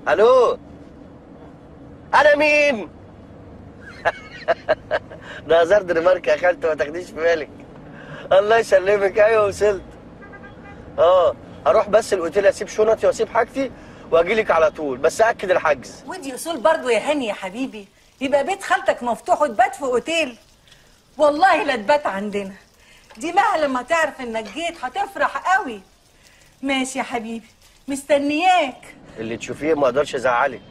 الو انا مين ده هزار دنمارك يا خالتي ما تاخديش في بالك الله يسلمك ايوه وصلت اه اروح بس الاوتيل اسيب شنطي واسيب حاجتي واجي لك على طول بس اكد الحجز ودي اصول برضو يا هاني يا حبيبي يبقى بيت خالتك مفتوح وتبات في اوتيل والله لا تبات عندنا دي بقى لما تعرف انك جيت هتفرح قوي ماشي يا حبيبي مستنياك اللي تشوفيه ما اقدرش ازعلك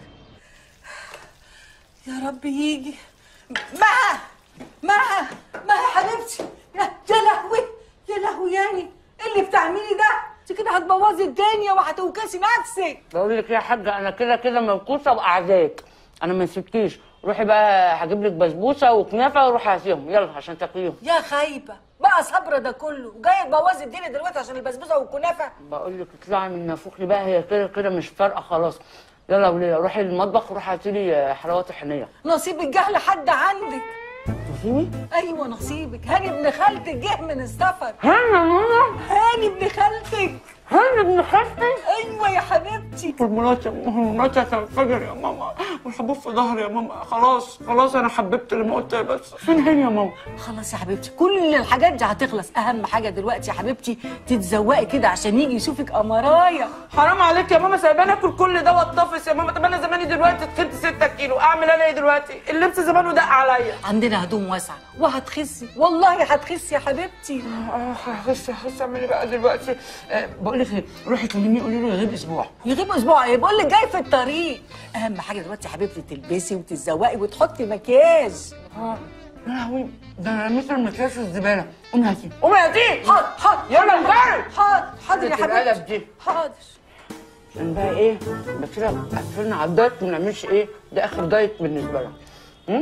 يا رب يجي مها مها مها حبيبتي يا يا لهوي يا لهوي يعني ايه اللي بتعملي ده انت كده هتبوظي الدنيا وهتوكسي نفسك بقول لك يا حاجه انا كده كده موقوفه باعزائك انا ما سبتيش روحي بقى هجيب لك بسبوسه وكنافه وروحي هاتيهم يلا عشان تاكليهم يا خايبه بقى صبر ده كله وجايه تبوظي الدنيا دلوقتي عشان البسبوسه والكنافه بقول لك اطلعي من نافوخي بقى هي كده كده مش فارقه خلاص يلا يا وليه روحي المطبخ وروحي هاتي لي حلويات حنيه نصيب الجهل حد عندك نصيبي ايوه نصيبك هاني ابن خالتك جه من السفر هاني يا ماما هاني ابن خالتك هاني ابن خالتي ايوه يا حبيبتي هرمونات يا ماما هرمونات هتنفجر يا ماما والحبوب في ظهري يا ماما خلاص خلاص انا حببت اللي ما قلتها بس فين هاني يا ماما خلاص يا حبيبتي كل الحاجات دي هتخلص اهم حاجه دلوقتي يا حبيبتي تتزوقي كده عشان يجي يشوفك قمرايه حرام عليك يا ماما سايباني اكل كل ده واتطفس يا ماما طب انا زماني دلوقتي تخنت 6 كيلو اعمل انا ايه دلوقتي اللبس زمانه دق عليا عندنا هدوم واسعه وهتخسي والله هتخسي يا حبيبتي اه هخس هخس اعمل ايه بقى دلوقتي آه بقول لك ايه روحي كلميه قولي له يغيب اسبوع يغيب اسبوع ايه بقول لك جاي في الطريق اهم حاجه دلوقتي يا حبيبتي تلبسي وتتزوقي وتحطي مكياج اه يا لهوي ده انا رميت المكياج في الزباله قومي هاتيه قومي هاتيه حاضر حاضر يلا نجرب حاضر حاضر يا قلة الأدب حبيبتي دي. حاضر عشان بقى ايه بس كده قفلنا على الدايت ما نعملش ايه ده اخر دايت بالنسبه لنا هم؟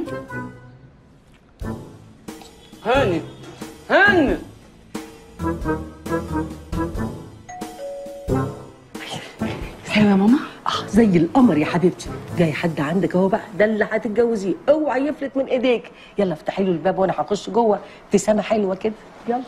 هاني هاني ايوه يا ماما اه زي القمر يا حبيبتي جاي حد عندك اهو بقى ده اللي هتتجوزيه اوعى يفلت من ايديك يلا افتحي له الباب وانا هخش جوه ابتسامه حلوه كده يلا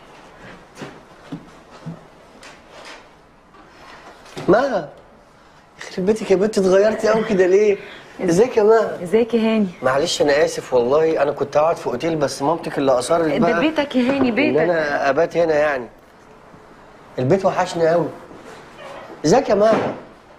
مها يخرب بيتك يا بنت اتغيرتي قوي كده ليه ازيك يا مها ازيك يا هاني معلش انا اسف والله انا كنت قاعد في اوتيل بس مامتك اللي اصرت ده بقى بيتك يا هاني ان بيتك انا ابات هنا يعني البيت وحشني قوي ازيك يا ماما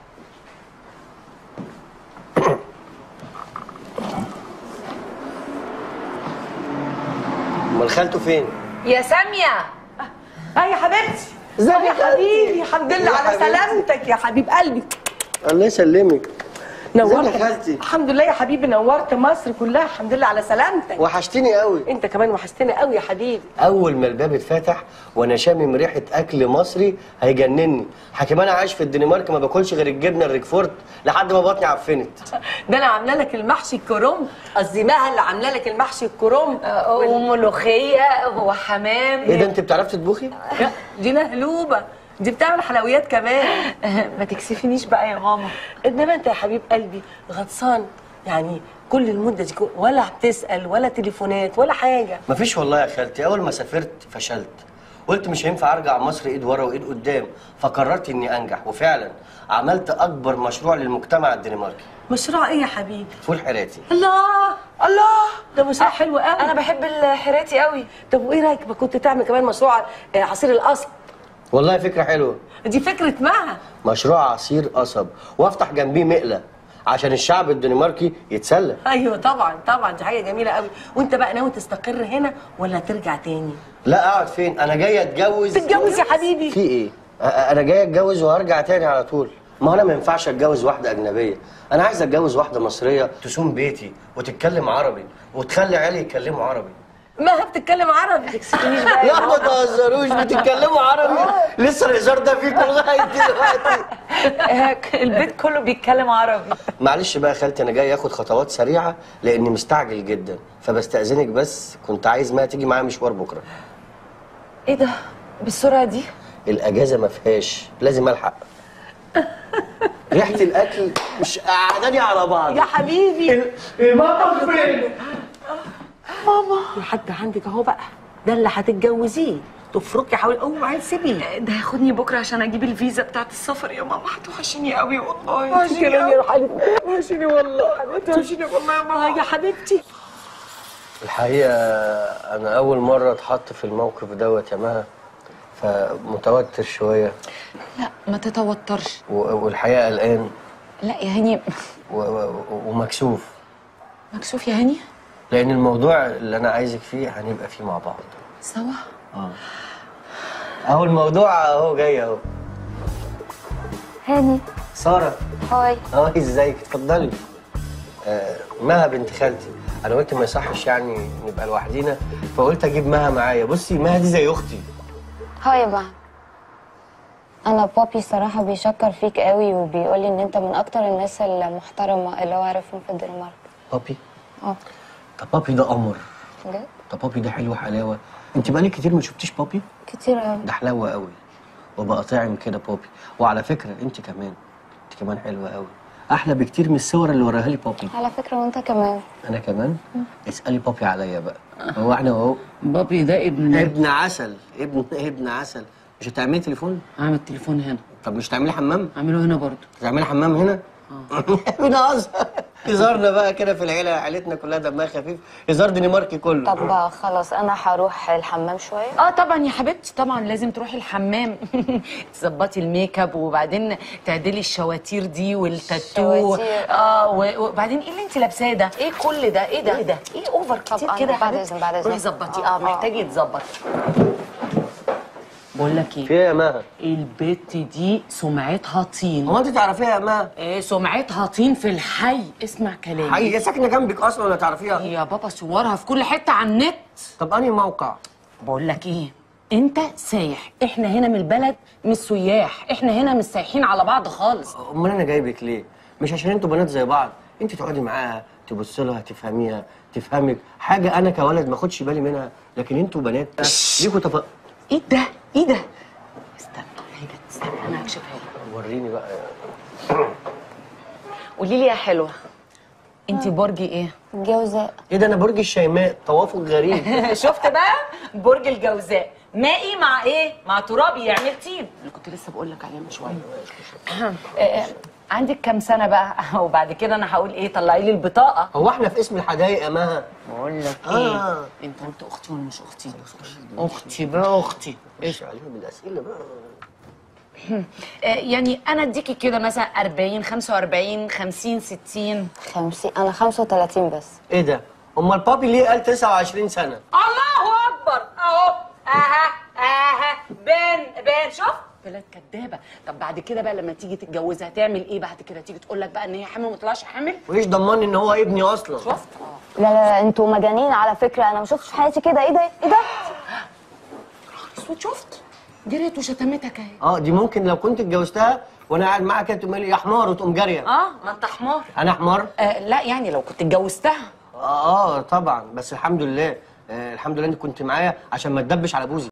امال خالته فين يا ساميه اه يا حبيبتي ازيك آه يا يا خالتي؟ حبيبي الحمد لله يا على حبيبتي. سلامتك يا حبيب قلبي الله يسلمك نورت ازيك يا خالتي الحمد لله يا حبيبي نورت مصر كلها الحمد لله على سلامتك وحشتني قوي انت كمان وحشتني قوي يا حبيبي اول ما الباب اتفتح وانا شامم ريحه اكل مصري هيجنني حكيم انا عايش في الدنمارك ما باكلش غير الجبنه الريكفورت لحد ما بطني عفنت ده انا عامله لك المحشي الكرنب قصدي مها اللي عامله لك المحشي الكرنب وملوخيه وحمام ايه ده انت بتعرفي تطبخي لا، دي مهلوبه دي بتعمل حلويات كمان ما تكسفنيش بقى يا ماما انما انت يا حبيب قلبي غطسان يعني كل المده دي كو- ولا بتسال ولا تليفونات ولا حاجه مفيش والله يا خالتي اول ما سافرت فشلت قلت مش هينفع ارجع مصر ايد ورا وايد قدام فقررت اني انجح وفعلا عملت اكبر مشروع للمجتمع الدنماركي مشروع ايه يا حبيبي فول حراتي الله الله ده مشروع حلو قوي انا بحب الحراتي قوي طب وايه رايك ما كنت تعمل كمان مشروع آه، عصير القصب والله فكره حلوه دي فكره مها مشروع عصير قصب وافتح جنبيه مقله عشان الشعب الدنماركي يتسلى ايوه طبعا طبعا دي حاجه جميله قوي وانت بقى ناوي تستقر هنا ولا ترجع تاني لا اقعد فين انا جاي اتجوز تتجوز يا حبيبي في ايه أ- انا جاي اتجوز وهرجع تاني على طول ما انا ما ينفعش اتجوز واحده اجنبيه انا عايز اتجوز واحده مصريه تسوم بيتي وتتكلم عربي وتخلي عيالي يتكلموا عربي مها بتتكلم عربي تكسفنيش بقى لا ما تهزروش بتتكلموا عربي لسه الهزار ده فيكم لغايه دلوقتي البيت كله بيتكلم عربي معلش بقى يا خالتي انا جاي اخد خطوات سريعه لاني مستعجل جدا فبستاذنك بس كنت عايز ما تيجي معايا مشوار بكره ايه ده بالسرعه دي الاجازه ما فيهاش لازم الحق ريحه الاكل مش قعداني على بعض يا حبيبي المطبخ فين لحد عندك اهو بقى ده اللي هتتجوزيه تفركي حاول اوعي تسيبيه ده هياخدني بكره عشان اجيب الفيزا بتاعت السفر يا ماما هتوحشيني قوي والله وحشني يا حبيبتي وحشني والله وحشني والله يا ماما يا حبيبتي الحقيقة أنا أول مرة أتحط في الموقف دوت يا مها فمتوتر شوية لا ما تتوترش و- والحقيقة قلقان لا يا هاني و- و- ومكسوف مكسوف يا هاني لأن الموضوع اللي أنا عايزك فيه هنبقى فيه مع بعض سوا أهو الموضوع أهو جاي أهو هاني سارة هاي أهو إزيك اتفضلي آه مها بنت خالتي أنا قلت ما يصحش يعني نبقى لوحدينا فقلت أجيب مها معايا بصي مها دي زي أختي هاي بقى انا بابي صراحة بيشكر فيك قوي وبيقولي ان انت من اكتر الناس المحترمة اللي هو عارفهم في الدنمارك بابي اه طب بابي ده قمر بجد طب بابي ده حلو حلاوة أنت بقالك كتير ما شفتيش بابي كتير قوي ده حلاوة قوي وبقى طاعم كده بابي وعلى فكرة انت كمان انت كمان حلوة قوي احلى بكتير من الصور اللي وراها لي بابي على فكرة وانت كمان انا كمان اسألي بابي عليا بقى هو احنا اهو بابي ده ابن ابن عسل ابن ابن عسل مش هتعملي تليفون عامل التليفون هنا طب مش هتعملي حمام عامله هنا برضو هتعملي حمام هنا بنهزر هزارنا بقى كده في العيله عيلتنا كلها دمها خفيف هزار دنماركي كله طب بقى خلاص انا هروح الحمام شوية اه طبعا يا حبيبتي طبعا لازم تروحي الحمام تظبطي الميك اب وبعدين تعدلي الشواتير دي والتاتو الشواتير، اه و- وبعدين ايه اللي انت لابساه ده ايه كل ده ايه ده ايه ده ايه اوفر كتير طب كده يا أنا بعد حبيبتي إذن- بعد إذن. روحي ظبطي آه، اه آه. محتاج يتظبط بقول لك ايه في ايه يا مها البت دي سمعتها طين هو انت تعرفيها يا مها ايه سمعتها طين في الحي اسمع كلامي حقيقي هي ساكنه جنبك اصلا ولا تعرفيها يا بابا صورها في كل حته على النت طب انهي موقع بقول لك ايه انت سايح احنا هنا من البلد مش سياح احنا هنا مش سايحين على بعض خالص امال انا جايبك ليه؟ مش عشان انتوا بنات زي بعض، انت تقعدي معاها تبص لها تفهميها تفهمك حاجه انا كولد ما اخدش بالي منها لكن انتوا بنات ليكوا تف... ايه ده ايه ده استنى هي جت استنى انا هكشفها لك وريني بقى قولي لي يا حلوه انت برجي ايه الجوزاء ايه ده انا برج الشيماء توافق غريب شفت بقى برج الجوزاء مائي مع ايه مع ترابي يعمل طين اللي كنت لسه بقول لك عليه من شويه آه، آه، عندك كام سنه بقى وبعد كده انا هقول ايه طلعي لي البطاقه هو احنا في اسم الحدايق يا مها بقول لك آه. ايه انت قلت اختي ولا مش اختي اختي بقى اختي مش عليهم الاسئله بقى آه، يعني انا اديكي كده مثلا 40 45 50 60 خمسين انا 35 بس ايه ده؟ امال بابي ليه قال 29 سنه؟ الله اكبر اهو اها اها بان بان شوف بلاد كدابه طب بعد كده بقى لما تيجي تتجوزها هتعمل ايه بعد كده تيجي تقول لك بقى ان هي حامل وما طلعش حامل وايش ضمني ان هو ابني اصلا؟ شفت لا لا لا انتوا مجانين على فكرة انا ما شفتش في حياتي كده ايه ده ايه ده اسود شفت جريت وشتمتك اهي اه دي ممكن لو كنت اتجوزتها وانا قاعد معاها كده تقوم لي يا حمار وتقوم جاريه اه ما انت حمار انا حمار؟ آه لا يعني لو كنت اتجوزتها اه آه، طبعا بس الحمد لله آه الحمد لله انك كنت معايا عشان ما تدبش على بوزي